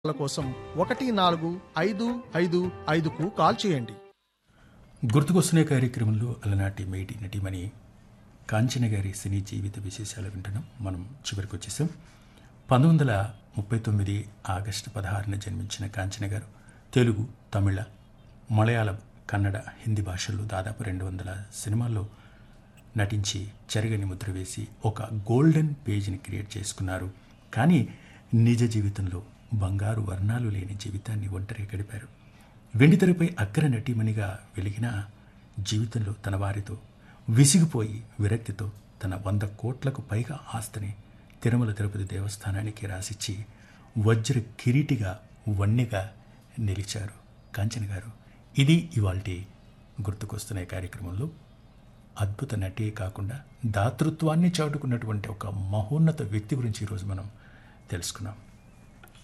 ల కోసం ఒకటి నాలుగు ఐదు ఐదు ఐదుకు కాల్ చేయండి గుర్తుకొస్తున్న కార్యక్రమంలో అలనాటి మేటి నటిమణి కాంచన గారి సినీ జీవిత విశేషాలు వింటున్నాం మనం చివరికి వచ్చేసాం పంతొమ్మిది వందల ముప్పై తొమ్మిది ఆగస్టు పదహారున జన్మించిన కాంచన గారు తెలుగు తమిళ మలయాళం కన్నడ హిందీ భాషల్లో దాదాపు రెండు వందల సినిమాల్లో నటించి చెరగని ముద్ర వేసి ఒక గోల్డెన్ పేజ్ని క్రియేట్ చేసుకున్నారు కానీ నిజ జీవితంలో బంగారు వర్ణాలు లేని జీవితాన్ని ఒంటరి గడిపారు వెండితెరపై అక్కర నటీమణిగా వెలిగిన జీవితంలో తన వారితో విసిగిపోయి విరక్తితో తన వంద కోట్లకు పైగా ఆస్తిని తిరుమల తిరుపతి దేవస్థానానికి రాసిచ్చి వజ్ర కిరీటిగా వన్నెగా నిలిచారు కాంచన గారు ఇది ఇవాల్టి గుర్తుకొస్తున్న ఈ కార్యక్రమంలో అద్భుత నటే కాకుండా దాతృత్వాన్ని చాటుకున్నటువంటి ఒక మహోన్నత వ్యక్తి గురించి ఈరోజు మనం తెలుసుకున్నాం